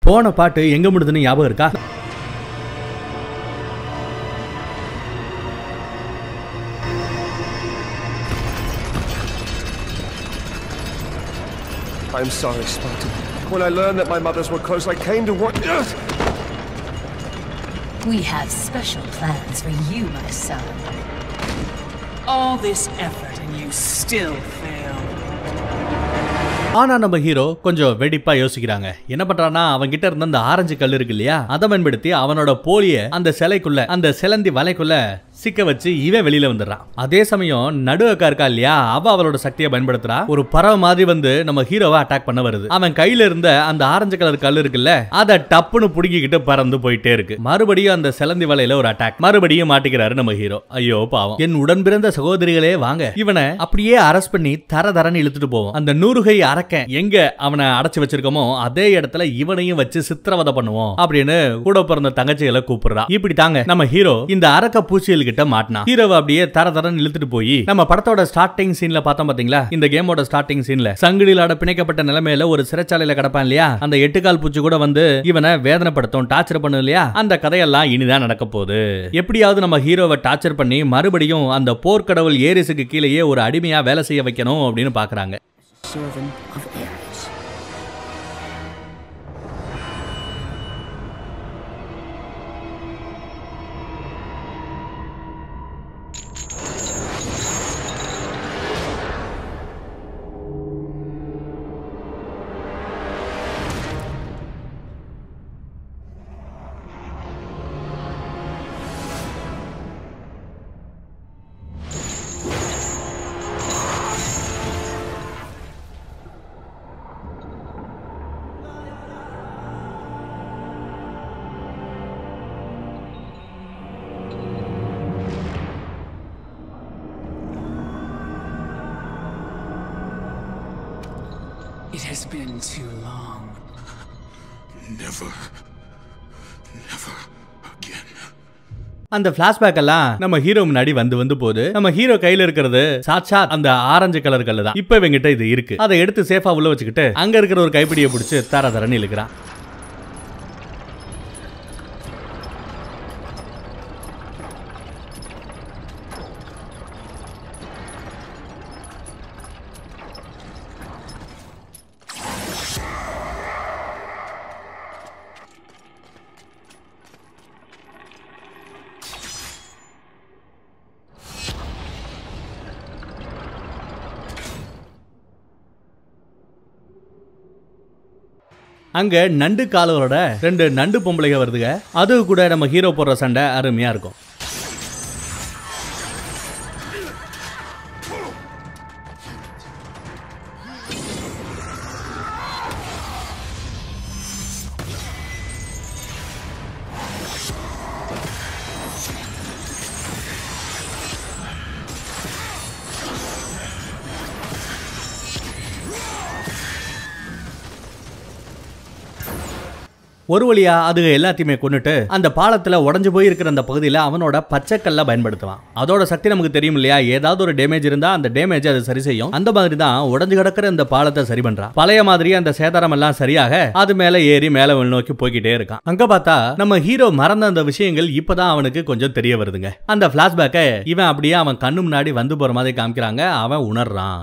போன பாட்டு எங்க முடிதுன்னு ஞாபகம் இருக்கா I'm sorry, Spartan. When I learned that my mothers were close, I came to what. We have special plans for you, my son. All this effort and you still fail. ஆனா நம்ம hero கொஞ்சம் வெடிப்பா யோசிக்கிறாங்க என்ன பண்றான்னா அவன் கிட்ட இருந்த அந்த ஆரஞ்சு கல் இருக்கு இல்லையா அதை பயன்படுத்தி அவனோட போலிய அந்த சிலைக்குள்ள அந்த சிலந்தி வலைக்குள்ள சிக்க வச்சு இவன் வெளியில வந்துடுறான் அதே சமயம் நடுவக்கா இருக்கா இல்லையா அவ அவளோட சக்தியை பயன்படுத்துறா ஒரு பறவை மாதிரி வந்து நம்ம ஹீரோவை அட்டாக் பண்ண வருது அவன் கையில இருந்த அந்த ஆரஞ்சு கலர் கல் இருக்குல்ல அதை டப்புன்னு புடுங்கிக்கிட்டு பறந்து போயிட்டே இருக்கு மறுபடியும் அந்த சிலந்தி வலையில ஒரு அட்டாக் மறுபடியும் மாட்டிக்கிறாரு நம்ம ஹீரோ ஐயோ பாவம் என் உடன் பிறந்த சகோதரிகளே வாங்க இவனை அப்படியே அரெஸ்ட் பண்ணி தர தரன்னு இழுத்துட்டு போவோம் அந்த நூறுகை அரக்கன் எங்க அவனை அடைச்சு வச்சிருக்கோமோ அதே இடத்துல இவனையும் வச்சு சித்திரவதை பண்ணுவோம் அப்படின்னு கூட பிறந்த தங்கச்சிகளை கூப்பிடுறா இப்படி தாங்க நம்ம ஹீரோ இந்த அரக்க பூச்சியல் கிட்ட மாட்டினா ஹீரோவை அப்படியே தர தரன்னு இழுத்துட்டு போய் நம்ம படத்தோட ஸ்டார்டிங் சீன்ல பார்த்தோம் பாத்தீங்களா இந்த கேமோட ஸ்டார்டிங் சீன்ல சங்கிலிலாட பிணைக்கப்பட்ட நிலைமையில ஒரு சிறைச்சாலையில கிடப்பான் இல்லையா அந்த எட்டுக்கால் பூச்சி கூட வந்து இவனை வேதனைப்படுத்தும் டார்ச்சர் பண்ணும் இல்லையா அந்த கதையெல்லாம் இனிதான் நடக்க போகுது எப்படியாவது நம்ம ஹீரோவை டார்ச்சர் பண்ணி மறுபடியும் அந்த போர்க்கடவுள் ஏரிஸுக்கு கீழேயே ஒரு அடிமையா வேலை செய்ய வைக்கணும் அப்படின்னு பாக்குறாங்க Servant of Ares. It has been too long. Never, never again. அந்த பிளாஷ்பேக் எல்லாம் நம்ம ஹீரோ முன்னாடி வந்து வந்து போகுது நம்ம ஹீரோ கையில இருக்கிறது சாட்சா அந்த ஆரஞ்சு கலர் கல்லு தான் இப்ப இவங்கிட்ட இது இருக்கு அதை எடுத்து சேஃபா உள்ள வச்சுக்கிட்டு அங்க இருக்கிற ஒரு கைப்பிடியை பிடிச்சு தர தரன்னு இழுக்கிறான் அங்க நண்டு காலவரோட ரெண்டு நண்டு பொம்பளைங்க வருதுங்க அது கூட நம்ம ஹீரோ போடுற சண்டை அருமையா இருக்கும் ஒரு வழியா அதுக எல்லாத்தையுமே கொண்டுட்டு அந்த பாலத்துல உடஞ்சு போய் இருக்கிற அந்த பகுதியில அவனோட பச்சைக்கல்ல பயன்படுத்துவான் அதோட சக்தி நமக்கு தெரியும் இல்லையா ஏதாவது ஒரு டேமேஜ் இருந்தா அந்த டேமேஜ் அது சரி செய்யும் அந்த மாதிரி தான் உடஞ்சு கிடக்கிற இந்த பாலத்தை சரி பண்றான் பழைய மாதிரி அந்த சேதாரம் எல்லாம் சரியாக அது மேல ஏறி மேல நோக்கி போய்கிட்டே இருக்கான் அங்க பார்த்தா நம்ம ஹீரோ மறந்த அந்த விஷயங்கள் இப்பதான் அவனுக்கு கொஞ்சம் தெரிய வருதுங்க அந்த பிளாஷ்பேக்கை இவன் அப்படியே அவன் கண்ணு முன்னாடி வந்து போற மாதிரி காமிக்கிறாங்க அவன் உணர்றான்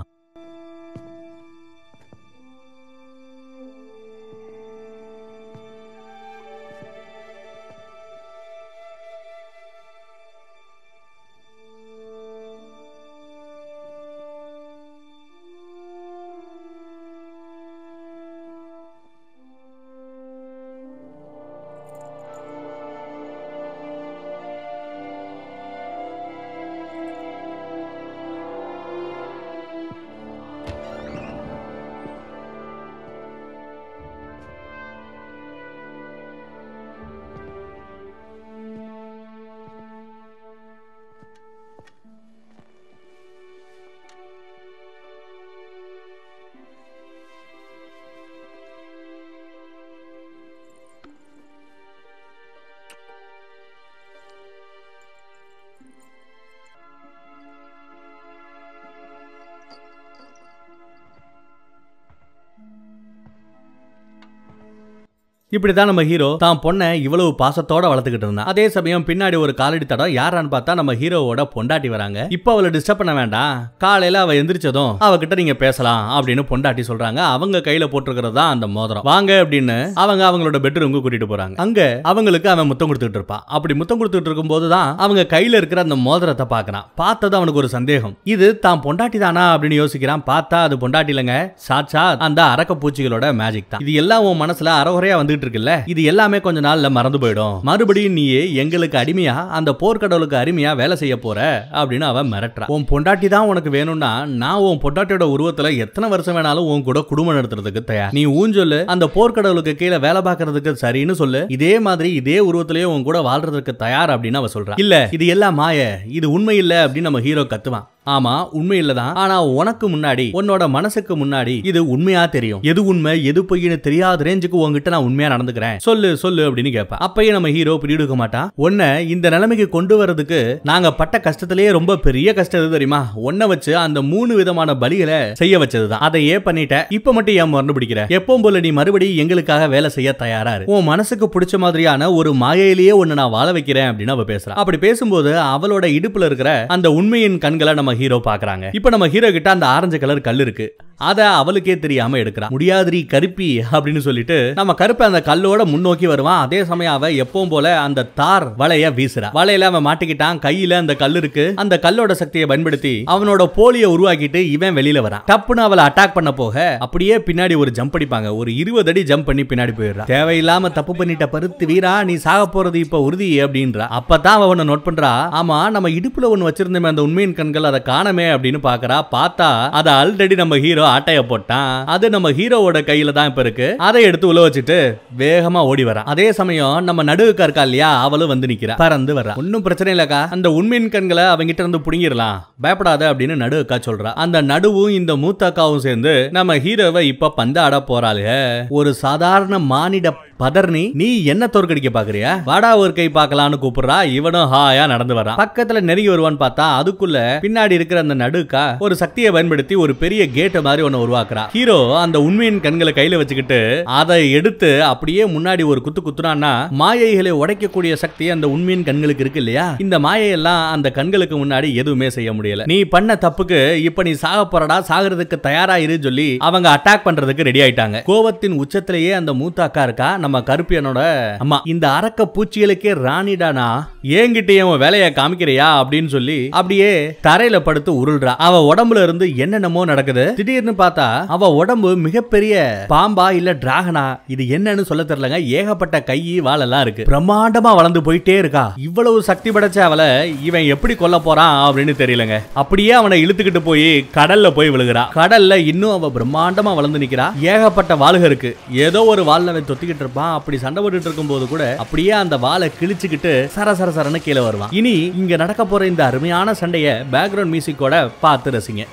இப்படிதான் நம்ம ஹீரோ தான் பொண்ணை இவ்வளவு பாசத்தோட வளர்த்துக்கிட்டு இருந்தான் அதே சமயம் பின்னாடி ஒரு காலடி தடம் யாரான்னு பார்த்தா நம்ம ஹீரோவோட பொண்டாட்டி வராங்க இப்போ அவளை டிஸ்டர்ப் பண்ண வேண்டாம் காலையில அவ எந்திரிச்சதும் அவகிட்ட நீங்க பேசலாம் அப்படின்னு பொண்டாட்டி சொல்றாங்க அவங்க கையில போட்டிருக்கிறது தான் அந்த மோதிரம் வாங்க அப்படின்னு அவங்க அவங்களோட பெட்ரூமுக்கு கூட்டிட்டு போறாங்க அங்க அவங்களுக்கு அவன் முத்தம் கொடுத்துட்டு இருப்பான் அப்படி முத்தம் கொடுத்துட்டு இருக்கும்போது தான் அவங்க கையில இருக்கிற அந்த மோதிரத்தை பார்க்கறான் பார்த்தது அவனுக்கு ஒரு சந்தேகம் இது தான் பொண்டாட்டி தானா அப்படின்னு யோசிக்கிறான் பார்த்தா அது பொண்டாட்டி இல்லைங்க சாட்சா அந்த அரக்க பூச்சிகளோட மேஜிக் தான் இது எல்லாம் உன் மனசுல அறகுறையா வந்துட்டு இருக்குல்ல இது எல்லாமே கொஞ்ச நாள்ல மறந்து போயிடும் மறுபடியும் நீயே எங்களுக்கு அடிமையா அந்த போர்க்கடவுளுக்கு அடிமையா வேலை செய்ய போற அப்படின்னு அவன் மிரட்டுறா உன் பொண்டாட்டி தான் உனக்கு வேணும்னா நான் உன் பொண்டாட்டியோட உருவத்துல எத்தனை வருஷம் வேணாலும் உன் கூட குடும்பம் நடத்துறதுக்கு தயார் நீ ஊஞ்சொல்லு அந்த போர்க்கடவுளுக்கு கீழே வேலை பார்க்கறதுக்கு சரின்னு சொல்லு இதே மாதிரி இதே உருவத்திலேயே உன் கூட வாழ்றதுக்கு தயார் அப்படின்னு அவ சொல்றா இல்ல இது எல்லாம் மாய இது உண்மை இல்ல அப்படின்னு நம்ம ஹீரோ கத்துவான் ஆமா உண்மை இல்லதான் ஆனா உனக்கு முன்னாடி உன்னோட மனசுக்கு முன்னாடி இது உண்மையா தெரியும் எது உண்மை எது பொய்னு தெரியாத ரேஞ்சுக்கு உங்ககிட்ட நான் உண்மையா நடந்துக்கிறேன் சொல்லு சொல்லு அப்படின்னு கேட்பேன் அப்பயே நம்ம ஹீரோ பிரிடுக்க மாட்டான் உன்னை இந்த நிலைமைக்கு கொண்டு வரதுக்கு நாங்க பட்ட கஷ்டத்திலேயே ரொம்ப பெரிய கஷ்டம் எது தெரியுமா உன்னை வச்சு அந்த மூணு விதமான பலிகளை செய்ய வச்சதுதான் அதை ஏன் பண்ணிட்ட இப்ப மட்டும் ஏன் மறந்து பிடிக்கிற எப்பவும் போல நீ மறுபடியும் எங்களுக்காக வேலை செய்ய தயாரா இரு உன் மனசுக்கு பிடிச்ச மாதிரியான ஒரு மாயையிலேயே உன்னை நான் வாழ வைக்கிறேன் அப்படின்னு அவ பேசுறா அப்படி பேசும்போது அவளோட இடுப்புல இருக்கிற அந்த உண்மையின் கண்களை நம்ம ஹீரோ பாக்குறாங்க இப்ப நம்ம ஹீரோ கிட்ட அந்த ஆரஞ்சு கலர் கல் இருக்கு அத அவளுக்கே தெரியாம எடுக்கிறா முடியாதிரி கருப்பி அப்படின்னு சொல்லிட்டு நம்ம கருப்பை அந்த கல்லோட முன்னோக்கி வருவான் அதே சமயம் அவ எப்பவும் போல அந்த தார் வலைய வீசுறா வலையில அவன் மாட்டிக்கிட்டான் கையில அந்த கல் இருக்கு அந்த கல்லோட சக்தியை பயன்படுத்தி அவனோட போலிய உருவாக்கிட்டு இவன் வெளியில வரான் டப்புன்னு அவளை அட்டாக் பண்ண போக அப்படியே பின்னாடி ஒரு ஜம்ப் அடிப்பாங்க ஒரு இருபது அடி ஜம்ப் பண்ணி பின்னாடி போயிடுறா தேவையில்லாம தப்பு பண்ணிட்ட பருத்து வீரா நீ சாக போறது இப்ப உறுதி அப்படின்றா அப்பதான் அவ உன்னை நோட் பண்றா ஆமா நம்ம இடுப்புல ஒண்ணு வச்சிருந்தோமே அந்த உண்மையின் கண்கள் அதை காணமே அப்படின்னு பாக்குறா பார்த்தா அதை ஆல்ரெடி நம்ம ஹீரோ ஆட்டைய போட்டான் அது நம்ம ஹீரோவோட கையில தான் இப்ப இருக்கு அதை எடுத்து உள்ள வச்சுட்டு வேகமா ஓடி வரான் அதே சமயம் நம்ம நடுவுக்கா இருக்கா இல்லையா அவளும் வந்து நிக்கிறா பறந்து வரா ஒன்னும் பிரச்சனை இல்லக்கா அந்த உண்மையின் கண்களை அவங்கிட்ட இருந்து புடுங்கிடலாம் பயப்படாத அப்படின்னு நடுவுக்கா சொல்றா அந்த நடுவும் இந்த மூத்தாக்காவும் சேர்ந்து நம்ம ஹீரோவை இப்ப பந்தாட போறாளுக ஒரு சாதாரண மானிட பதர்னி நீ என்ன தோற்கடிக்க பாக்குறியா வாடா ஒரு கை பார்க்கலாம்னு கூப்பிடுறா இவனும் ஹாயா நடந்து வரான் பக்கத்துல நெருங்கி வருவான்னு பார்த்தா அதுக்குள்ள பின்னாடி இருக்கிற அந்த நடுக்கா ஒரு சக்தியை பயன்படுத்தி ஒரு பெரிய கேட் மாதிரி ஒன்னு உருவாக்குறா ஹீரோ அந்த உண்மையின் கண்களை கையில வச்சுக்கிட்டு அதை எடுத்து அப்படியே முன்னாடி ஒரு குத்து குத்துனான்னா மாயைகளை உடைக்கக்கூடிய சக்தி அந்த உண்மையின் கண்களுக்கு இருக்கு இல்லையா இந்த மாயையெல்லாம் அந்த கண்களுக்கு முன்னாடி எதுவுமே செய்ய முடியல நீ பண்ண தப்புக்கு இப்ப நீ சாக போறடா சாகிறதுக்கு தயாரா இரு சொல்லி அவங்க அட்டாக் பண்றதுக்கு ரெடி ஆயிட்டாங்க கோவத்தின் உச்சத்திலேயே அந்த மூத்த அக்கா இருக்கா நம்ம கருப்பியனோட அம்மா இந்த அரக்க பூச்சிகளுக்கே ராணிடானா ஏங்கிட்ட உன் வேலையை காமிக்கிறியா அப்படின்னு சொல்லி அப்படியே தரையில படுத்து உருள்றா அவ உடம்புல இருந்து என்னென்னமோ நடக்குது திடீர்னு பார்த்தா அவ உடம்பு மிகப்பெரிய பாம்பா இல்ல டிராகனா இது என்னன்னு சொல்ல தெரியலங்க ஏகப்பட்ட கை வாழெல்லாம் இருக்கு பிரம்மாண்டமா வளர்ந்து போயிட்டே இருக்கா இவ்வளவு சக்தி படைச்ச அவளை இவன் எப்படி கொல்ல போறான் அப்படின்னு தெரியலங்க அப்படியே அவனை இழுத்துக்கிட்டு போய் கடல்ல போய் விழுகிறா கடல்ல இன்னும் அவ பிரம்மாண்டமா வளர்ந்து நிக்கிறா ஏகப்பட்ட வாளுக இருக்கு ஏதோ ஒரு வாள்ல அவன் தொத்திக்கிட்டு இருப்பான் அப்படி சண்டை போட்டுட்டு இருக்கும்போது கூட அப்படியே அந்த வாளை கிழிச்சுக்கிட்டு சர சர சரன்னு கீழே வருவான் இனி இங்க நடக்க போற இந்த அருமையான சண்டைய பேக்ரவுண்ட் மியூசிக்கோட பார்த்து ரசிங்க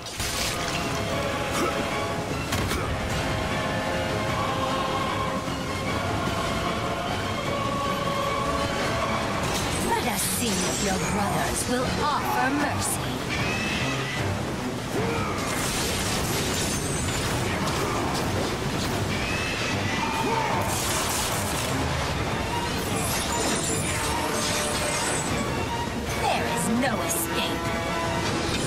Let us see if your brothers will offer mercy. There is no escape.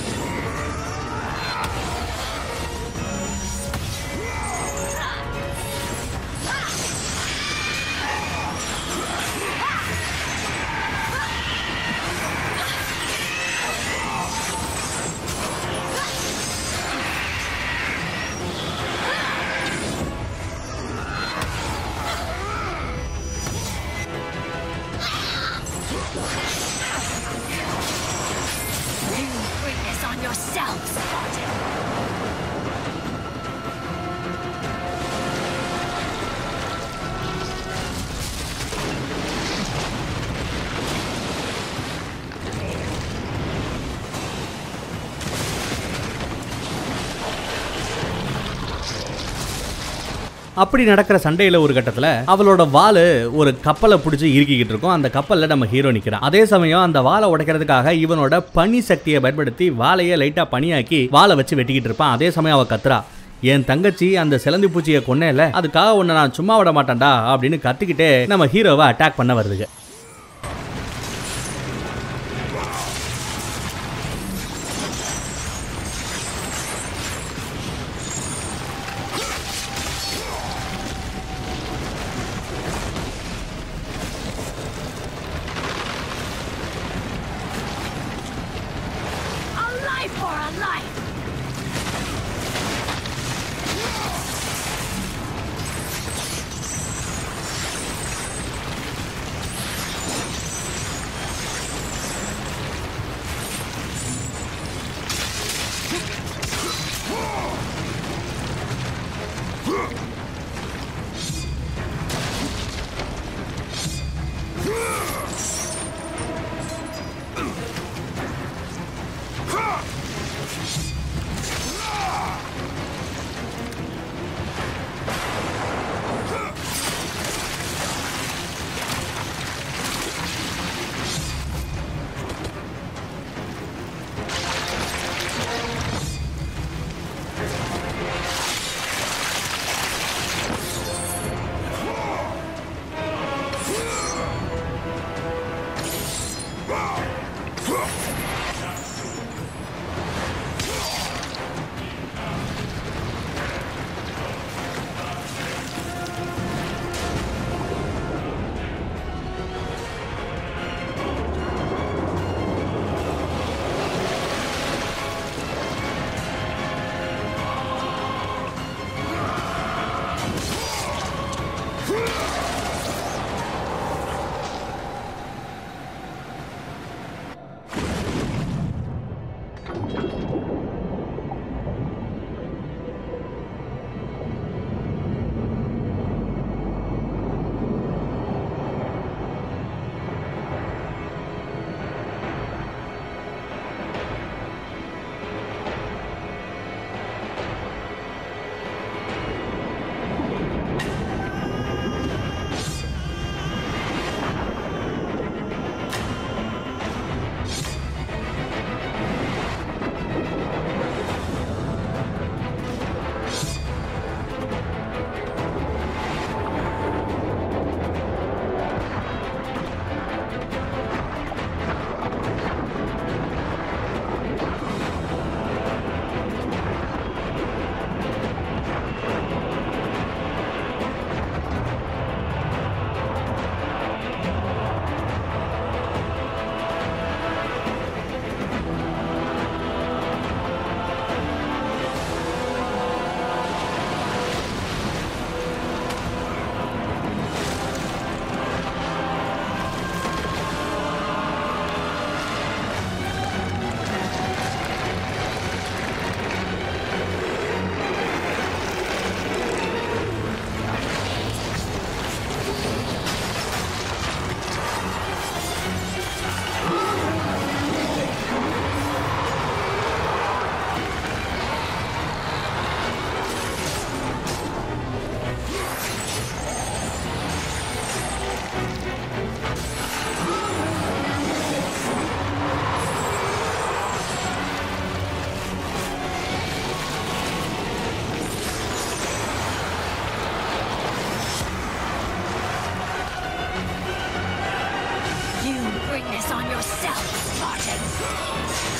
You bring this on yourselves, Spartan. அப்படி நடக்கிற சண்டையில ஒரு கட்டத்துல அவளோட வாளு ஒரு கப்பலை பிடிச்சி இறுக்கிக்கிட்டு இருக்கும் அந்த கப்பல்ல நம்ம ஹீரோ நிக்கிறான் அதே சமயம் அந்த வாளை உடைக்கிறதுக்காக இவனோட பனி சக்தியை பயன்படுத்தி வாளைய லைட்டா பனியாக்கி வாளை வச்சு வெட்டிக்கிட்டு இருப்பான் அதே சமயம் அவ கத்துறா என் தங்கச்சி அந்த சிலந்தி பூச்சியை கொன்னேல அதுக்காக உன்னை நான் சும்மா விட மாட்டேன்டா அப்படின்னு கத்திக்கிட்டே நம்ம ஹீரோவை அட்டாக் பண்ண வருதுங்க A life for a life! You bring this on yourself, Spartan!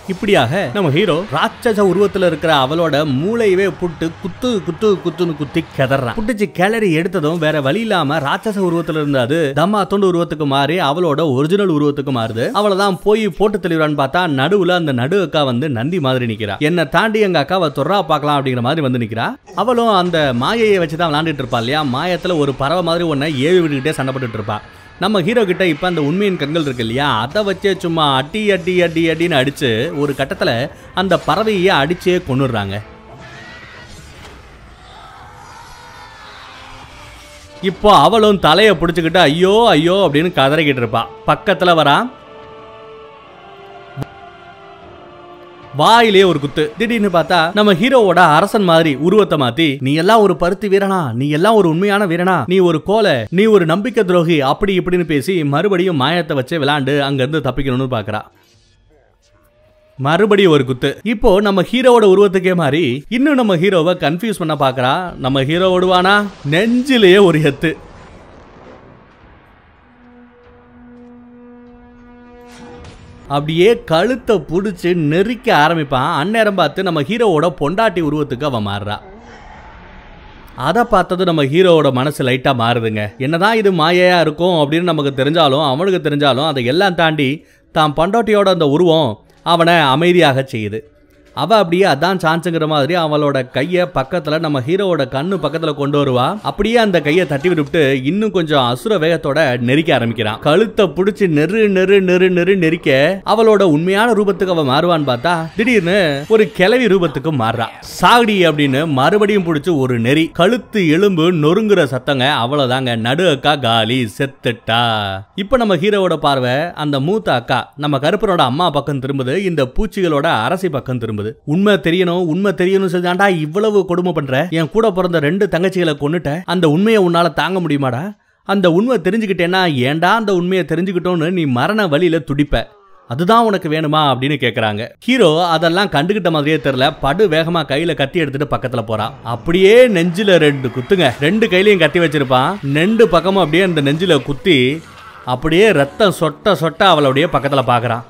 இப்படியாக நம்ம ஹீரோ ராட்சச உருவத்துல இருக்கிற அவளோட மூளையவே புட்டு குத்து குத்து குத்துன்னு குத்தி கிதறான் புட்டுச்சு கிளறி எடுத்ததும் வேற வழி இல்லாம ராட்சச உருவத்துல இருந்த அது தம்மா தொண்டு உருவத்துக்கு மாறி அவளோட ஒரிஜினல் உருவத்துக்கு மாறுது அவளதான் போய் போட்டு தெளிவான்னு பார்த்தா நடுவுல அந்த நடு அக்கா வந்து நந்தி மாதிரி நிக்கிறா என்ன தாண்டி எங்க அக்காவை தொறா பார்க்கலாம் அப்படிங்கிற மாதிரி வந்து நிக்கிறா அவளும் அந்த மாயையை வச்சு தான் விளாண்டுட்டு இருப்பா இல்லையா மாயத்துல ஒரு பறவை மாதிரி ஒன்ன ஏவி விட்டுக்கிட்டே சண்டை போட்டுட்டு இருப்பா நம்ம ஹீரோ கிட்ட இப்ப அந்த உண்மையின் கண்கள் இருக்கு இல்லையா அதை வச்சே சும்மா அடி அடி அடி அடின்னு அடிச்சு ஒரு கட்டத்துல அந்த பறவையே அடிச்சே கொன்னுடுறாங்க இப்போ அவளும் தலையை பிடிச்சுக்கிட்டு ஐயோ ஐயோ அப்படின்னு கதறிக்கிட்டு இருப்பா பக்கத்துல வரா வாயிலே ஒரு குத்து திடீர்னு பார்த்தா நம்ம ஹீரோவோட அரசன் மாதிரி உருவத்தை மாத்தி நீ எல்லாம் ஒரு பருத்தி வீரனா நீ எல்லாம் ஒரு உண்மையான வீரனா நீ ஒரு கோலை நீ ஒரு நம்பிக்கை துரோகி அப்படி இப்படின்னு பேசி மறுபடியும் மாயத்தை வச்சு விளாண்டு அங்க இருந்து தப்பிக்கணும்னு பாக்குறா மறுபடியும் ஒரு குத்து இப்போ நம்ம ஹீரோவோட உருவத்துக்கே மாறி இன்னும் நம்ம ஹீரோவை கன்ஃபியூஸ் பண்ண பாக்குறா நம்ம ஹீரோ ஓடுவானா நெஞ்சிலேயே ஒரு எத்து அப்படியே கழுத்தை பிடிச்சி நெரிக்க ஆரம்பிப்பான் அந்நேரம் பார்த்து நம்ம ஹீரோவோட பொண்டாட்டி உருவத்துக்கு அவன் மாறுறா அதை பார்த்தது நம்ம ஹீரோவோட மனசு லைட்டாக மாறுதுங்க என்னதான் இது மாயையா இருக்கும் அப்படின்னு நமக்கு தெரிஞ்சாலும் அவனுக்கு தெரிஞ்சாலும் அதை எல்லாம் தாண்டி தான் பொண்டாட்டியோட அந்த உருவம் அவனை அமைதியாக செய்யுது அவ அப்படியே அதான் சான்ஸுங்கிற மாதிரி அவளோட கையை பக்கத்துல நம்ம ஹீரோவோட கண்ணு பக்கத்துல கொண்டு வருவா அப்படியே அந்த கையை தட்டி விட்டுவிட்டு இன்னும் கொஞ்சம் அசுர வேகத்தோட நெரிக்க ஆரம்பிக்கிறான் கழுத்தை பிடிச்சி நெரு நெரு நெரு நெரு நெரிக்க அவளோட உண்மையான ரூபத்துக்கு அவ மாறுவான்னு பார்த்தா திடீர்னு ஒரு கிளவி ரூபத்துக்கு மாறுறா சாகடி அப்படின்னு மறுபடியும் பிடிச்சி ஒரு நெறி கழுத்து எலும்பு நொறுங்குற சத்தங்க அவ்வளவுதாங்க நடு அக்கா காலி செத்துட்டா இப்ப நம்ம ஹீரோவோட பார்வை அந்த மூத்த அக்கா நம்ம கருப்பனோட அம்மா பக்கம் திரும்புது இந்த பூச்சிகளோட அரசி பக்கம் திரும்புது உண்மை தெரியணும் உண்மை தெரியணும் சொல்லிதாண்டா இவ்வளவு கொடுமை பண்ற என் கூட பிறந்த ரெண்டு தங்கச்சிகளை கொன்னுட்ட அந்த உண்மையை உன்னால தாங்க முடியுமாடா அந்த உண்மை தெரிஞ்சுக்கிட்டேன்னா ஏன்டா அந்த உண்மையை தெரிஞ்சுக்கிட்டோன்னு நீ மரண வழியில துடிப்ப அதுதான் உனக்கு வேணுமா அப்படின்னு கேக்குறாங்க ஹீரோ அதெல்லாம் கண்டுகிட்ட மாதிரியே தெரியல படு வேகமா கையில கத்தி எடுத்துட்டு பக்கத்துல போறான் அப்படியே நெஞ்சில ரெண்டு குத்துங்க ரெண்டு கையிலயும் கத்தி வச்சிருப்பான் ரெண்டு பக்கமும் அப்படியே அந்த நெஞ்சில குத்தி அப்படியே ரத்தம் சொட்ட சொட்ட அவளுடைய பக்கத்துல பாக்குறான்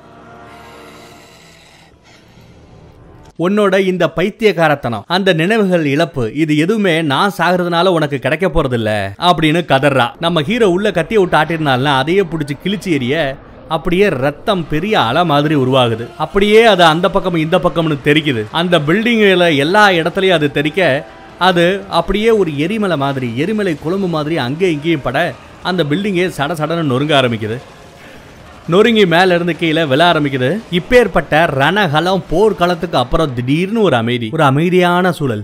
உன்னோட இந்த பைத்தியக்காரத்தனம் அந்த நினைவுகள் இழப்பு இது எதுவுமே நான் சாகிறதுனால உனக்கு கிடைக்க போறதில்ல அப்படின்னு கதறா நம்ம ஹீரோ உள்ள கத்திய விட்டு ஆட்டிருந்தால அதையே பிடிச்சி கிழிச்சு எறிய அப்படியே ரத்தம் பெரிய அலை மாதிரி உருவாகுது அப்படியே அது அந்த பக்கம் இந்த பக்கம்னு தெரிக்குது அந்த பில்டிங்கில் எல்லா இடத்துலயும் அது தெரிக்க அது அப்படியே ஒரு எரிமலை மாதிரி எரிமலை குழம்பு மாதிரி அங்கே இங்கேயும் பட அந்த பில்டிங்கே சட சடன்னு நொறுங்க ஆரம்பிக்குது நொறுங்கி மேல இருந்து கீழே விழ ஆரம்பிக்குது இப்பேற்பட்ட ரணகலம் போர்க்களத்துக்கு அப்புறம் திடீர்னு ஒரு அமைதி ஒரு அமைதியான சூழல்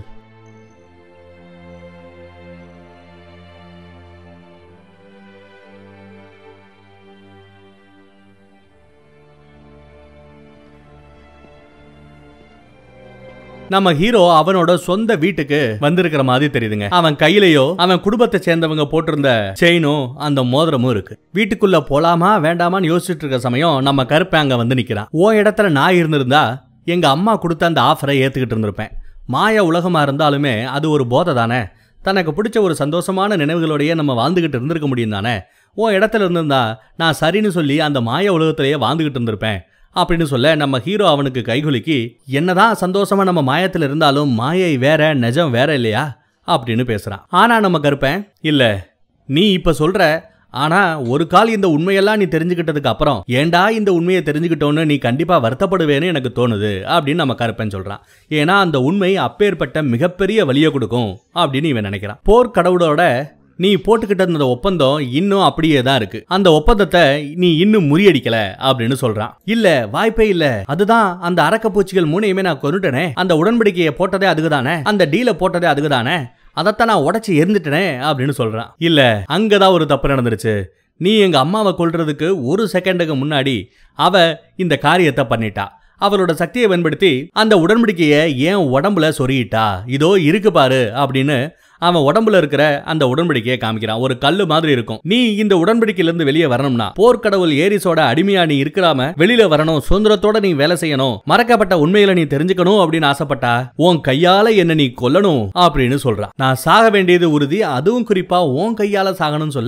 நம்ம ஹீரோ அவனோட சொந்த வீட்டுக்கு வந்திருக்கிற மாதிரி தெரியுதுங்க அவன் கையிலயோ அவன் குடும்பத்தை சேர்ந்தவங்க போட்டிருந்த செயினும் அந்த மோதிரமும் இருக்கு வீட்டுக்குள்ள போலாமா வேண்டாமான்னு யோசிச்சுட்டு இருக்க சமயம் நம்ம கருப்பன் அங்க வந்து நிக்கிறான் ஓ இடத்துல நான் இருந்திருந்தா எங்க அம்மா கொடுத்த அந்த ஆஃபரை ஏத்துக்கிட்டு இருந்திருப்பேன் மாய உலகமா இருந்தாலுமே அது ஒரு போதை தானே தனக்கு பிடிச்ச ஒரு சந்தோஷமான நினைவுகளோடயே நம்ம வாழ்ந்துகிட்டு இருந்திருக்க முடியும் தானே உன் இடத்துல இருந்திருந்தா நான் சரின்னு சொல்லி அந்த மாய உலகத்திலேயே வாழ்ந்துகிட்டு இருந்திருப்பேன் அப்படின்னு சொல்ல நம்ம ஹீரோ அவனுக்கு கைகுலுக்கி என்னதான் சந்தோஷமா நம்ம மாயத்துல இருந்தாலும் மாயை வேற நிஜம் வேற இல்லையா அப்படின்னு பேசுறான் ஆனா நம்ம கருப்பேன் இல்ல நீ இப்ப சொல்ற ஆனா ஒரு கால் இந்த உண்மையெல்லாம் நீ தெரிஞ்சுக்கிட்டதுக்கு அப்புறம் ஏன்டா இந்த உண்மையை தெரிஞ்சுக்கிட்டோன்னு நீ கண்டிப்பா வருத்தப்படுவேன்னு எனக்கு தோணுது அப்படின்னு நம்ம கருப்பன் சொல்றான் ஏன்னா அந்த உண்மை அப்பேற்பட்ட மிகப்பெரிய வழியை கொடுக்கும் அப்படின்னு இவன் நினைக்கிறான் போர் கடவுளோட நீ போட்டுக்கிட்ட அந்த ஒப்பந்தம் இன்னும் அப்படியே தான் இருக்கு அந்த ஒப்பந்தத்தை நீ இன்னும் முறியடிக்கல அப்படின்னு சொல்றான் இல்ல வாய்ப்பே இல்ல அதுதான் அந்த அரக்கப்பூச்சிகள் மூணையுமே நான் கொண்டுட்டனே அந்த உடன்படிக்கையை போட்டதே அதுக்குதானே அந்த டீலை போட்டதே அதுக்குதானே அதைத்தான் நான் உடைச்சு எரிந்துட்டனே அப்படின்னு சொல்றான் இல்ல அங்கதான் ஒரு தப்பு நடந்துருச்சு நீ எங்க அம்மாவை கொல்றதுக்கு ஒரு செகண்டுக்கு முன்னாடி அவ இந்த காரியத்தை பண்ணிட்டா அவளோட சக்தியை பயன்படுத்தி அந்த உடன்படிக்கையை ஏன் உடம்புல சொருகிட்டா இதோ இருக்கு பாரு அப்படின்னு அவன் உடம்புல இருக்கிற அந்த உடன்படிக்கையை காமிக்கிறான் ஒரு கல்லு மாதிரி இருக்கும் நீ இந்த உடன்படிக்கையில இருந்து வெளியே வரணும்னா போர்க்கடவுள் ஏரிஸோட அடிமையா நீ இருக்கிறாம வெளியில வரணும் சுதந்திரத்தோட நீ வேலை செய்யணும் மறக்கப்பட்ட உண்மைகளை நீ தெரிஞ்சுக்கணும் அப்படின்னு ஆசைப்பட்டா உன் கையால என்ன நீ கொல்லணும் அப்படின்னு சொல்றான் நான் சாக வேண்டியது உறுதி அதுவும் குறிப்பா உன் கையால சாகணும்னு சொல்ல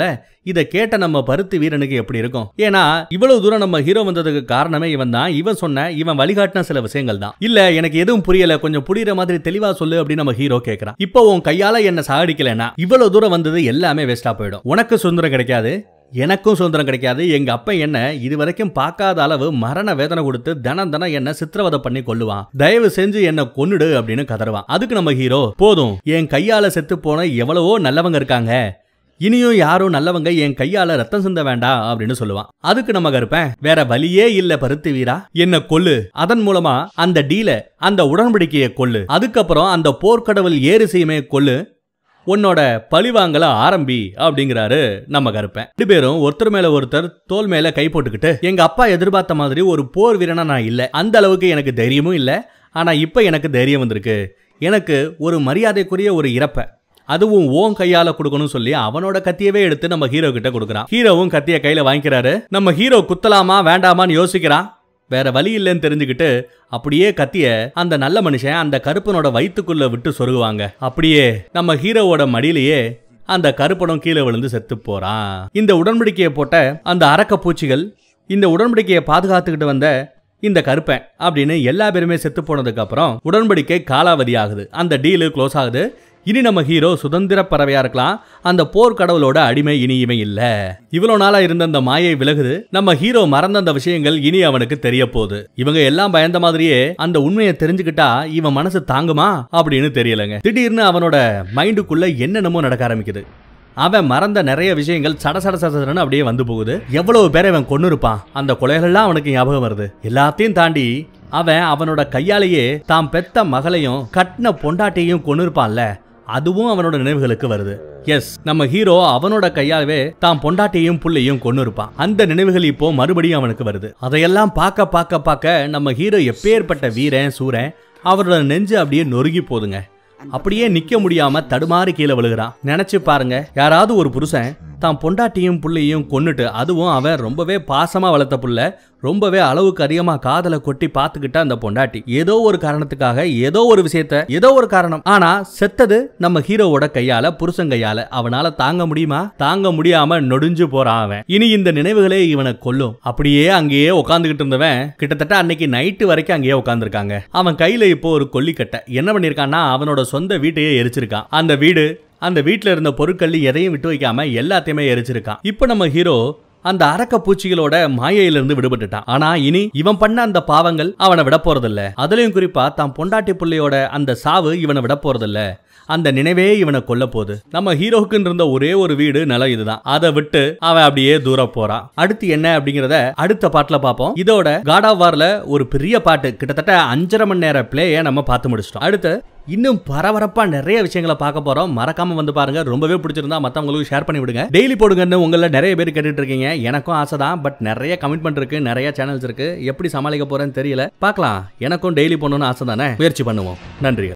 இத கேட்ட நம்ம பருத்தி வீரனுக்கு எப்படி இருக்கும் ஏன்னா இவ்வளவு தூரம் நம்ம ஹீரோ வந்ததுக்கு காரணமே இவன் தான் இவன் சொன்ன இவன் வழிகாட்டின சில விஷயங்கள் தான் இல்ல எனக்கு எதுவும் புரியல கொஞ்சம் புரியுற மாதிரி தெளிவா சொல்லு அப்படின்னு நம்ம ஹீரோ கேக்குறான் இப்போ உன் கையால என்ன சாகடிக்கலனா இவ்வளவு தூரம் வந்தது எல்லாமே வேஸ்டா போயிடும் உனக்கு சுதந்திரம் கிடைக்காது எனக்கும் சுதந்திரம் கிடைக்காது எங்க அப்பா என்ன இது வரைக்கும் பார்க்காத அளவு மரண வேதனை கொடுத்து தினம் தினம் என்ன சித்திரவதை பண்ணி கொல்லுவான் தயவு செஞ்சு என்ன கொன்னுடு அப்படின்னு கதறுவான் அதுக்கு நம்ம ஹீரோ போதும் என் கையால செத்து போன எவ்வளவோ நல்லவங்க இருக்காங்க இனியும் யாரும் நல்லவங்க என் கையால ரத்தம் சிந்த வேண்டாம் அப்படின்னு சொல்லுவான் அதுக்கு நம்ம கருப்பேன் வேற வழியே இல்ல பருத்தி வீரா என்ன கொல்லு அதன் மூலமா அந்த டீல அந்த உடன்படிக்கையை கொல்லு அதுக்கப்புறம் அந்த போர்க்கடவுள் ஏரிசையுமே கொல்லு உன்னோட பழிவாங்கல ஆரம்பி அப்படிங்கிறாரு நம்ம கருப்பேன் ரெண்டு பேரும் ஒருத்தர் மேல ஒருத்தர் தோல் மேல கை போட்டுக்கிட்டு எங்க அப்பா எதிர்பார்த்த மாதிரி ஒரு போர் வீரனா நான் இல்ல அந்த அளவுக்கு எனக்கு தைரியமும் இல்ல ஆனா இப்ப எனக்கு தைரியம் வந்திருக்கு எனக்கு ஒரு மரியாதைக்குரிய ஒரு இறப்ப அதுவும் ஓன் கையால கொடுக்கணும் சொல்லி அவனோட கத்தியவே எடுத்து நம்ம ஹீரோ கிட்ட கொடுக்குறான் ஹீரோவும் கத்திய கையில வாங்கிக்கிறாரு நம்ம ஹீரோ குத்தலாமா வேண்டாமான்னு யோசிக்கிறான் வேற வழி இல்லைன்னு தெரிஞ்சுக்கிட்டு அப்படியே கத்திய அந்த நல்ல மனுஷன் அந்த கருப்பனோட வயித்துக்குள்ள விட்டு சொருகுவாங்க அப்படியே நம்ம ஹீரோவோட மடியிலேயே அந்த கருப்பனும் கீழே விழுந்து செத்து போறான் இந்த உடன்படிக்கையை போட்ட அந்த அரக்க பூச்சிகள் இந்த உடன்படிக்கையை பாதுகாத்துக்கிட்டு வந்த இந்த கருப்பன் அப்படின்னு எல்லா பேருமே செத்து போனதுக்கு அப்புறம் உடன்படிக்கை காலாவதி ஆகுது அந்த டீலு க்ளோஸ் ஆகுது இனி நம்ம ஹீரோ சுதந்திர பறவையா இருக்கலாம் அந்த போர் கடவுளோட அடிமை இனி இவன் இல்ல இவ்வளவு நாளா இருந்த அந்த மாயை விலகுது நம்ம ஹீரோ மறந்த அந்த விஷயங்கள் இனி அவனுக்கு தெரிய போகுது இவங்க எல்லாம் பயந்த மாதிரியே அந்த உண்மையை தெரிஞ்சுக்கிட்டா இவன் மனசு தாங்குமா அப்படின்னு தெரியலங்க திடீர்னு அவனோட மைண்டுக்குள்ள என்னென்னமோ நடக்க ஆரம்பிக்குது அவன் மறந்த நிறைய விஷயங்கள் சட சட சட சடன்னு அப்படியே வந்து போகுது எவ்வளவு பேரை அவன் கொண்டு இருப்பான் அந்த கொலைகள்லாம் அவனுக்கு ஞாபகம் வருது எல்லாத்தையும் தாண்டி அவன் அவனோட கையாலேயே தாம் பெத்த மகளையும் கட்டின பொண்டாட்டியையும் கொண்டு இருப்பான்ல அதுவும் அவனோட நினைவுகளுக்கு வருது எஸ் நம்ம ஹீரோ அவனோட கையாவே தான் பொண்டாட்டியையும் புள்ளையும் கொண்டு இருப்பான் அந்த நினைவுகள் இப்போ மறுபடியும் அவனுக்கு வருது அதையெல்லாம் பார்க்க பார்க்க பார்க்க நம்ம ஹீரோ எப்பேற்பட்ட வீரன் சூரன் அவரோட நெஞ்சு அப்படியே நொறுங்கி போதுங்க அப்படியே நிக்க முடியாம தடுமாறி கீழே விழுகிறான் நினைச்சு பாருங்க யாராவது ஒரு புருஷன் தான் பொண்டாட்டியும் புள்ளையும் கொன்னுட்டு அதுவும் அவன் ரொம்பவே பாசமா வளர்த்த புள்ள ரொம்பவே அளவுக்கு அதிகமா காதலை கொட்டி பார்த்துக்கிட்ட அந்த பொண்டாட்டி ஏதோ ஒரு காரணத்துக்காக ஏதோ ஒரு விஷயத்த ஏதோ ஒரு காரணம் ஆனா செத்தது நம்ம ஹீரோவோட கையால புருஷன் கையால அவனால தாங்க முடியுமா தாங்க முடியாம நொடிஞ்சு போறான் அவன் இனி இந்த நினைவுகளே இவனை கொல்லும் அப்படியே அங்கேயே உட்காந்துக்கிட்டு இருந்தவன் கிட்டத்தட்ட அன்னைக்கு நைட்டு வரைக்கும் அங்கேயே உட்காந்துருக்காங்க அவன் கையில இப்போ ஒரு கொல்லிக்கட்டை என்ன பண்ணிருக்கான்னா அவனோட சொந்த வீட்டையே எரிச்சிருக்கான் அந்த வீடு அந்த வீட்ல இருந்த பொருட்கள் எதையும் விட்டு வைக்காம எல்லாத்தையுமே எரிச்சிருக்கான் இப்போ நம்ம ஹீரோ அந்த அரக்க பூச்சிகளோட மாயையிலிருந்து விடுபட்டுட்டான் ஆனா இனி இவன் பண்ண அந்த பாவங்கள் அவனை விட போறதில்ல அதுலயும் குறிப்பா தான் பொண்டாட்டி புள்ளையோட அந்த சாவு இவனை விட போறதில்ல அந்த நினைவே இவனை கொல்ல போகுது நம்ம ஹீரோக்குன்னு இருந்த ஒரே ஒரு வீடு நிலம் இதுதான் அதை விட்டு அவன் அப்படியே தூர போறான் அடுத்து என்ன அப்படிங்கறத அடுத்த பாட்டுல பார்ப்போம் இதோட காட் ஆஃப் வார்ல ஒரு பெரிய பாட்டு கிட்டத்தட்ட அஞ்சரை மணி நேர பிளேய நம்ம பார்த்து முடிச்சிட்டோம் அடுத்து இன்னும் பரபரப்பா நிறைய விஷயங்களை பார்க்க போறோம் மறக்காம வந்து பாருங்க ரொம்பவே பிடிச்சிருந்தா மத்தவங்களுக்கு ஷேர் பண்ணி விடுங்க டெய்லி போடுங்கன்னு உங்கள நிறைய பேர் கேட்டுட்டு இருக்கீங்க எனக்கும் ஆசை தான் பட் நிறைய கமிட்மெண்ட் இருக்கு நிறைய சேனல்ஸ் இருக்கு எப்படி சமாளிக்க போறேன்னு தெரியல பார்க்கலாம் எனக்கும் டெய்லி போடணும்னு ஆசை தானே முயற்சி பண்ணுவோம் நன்றி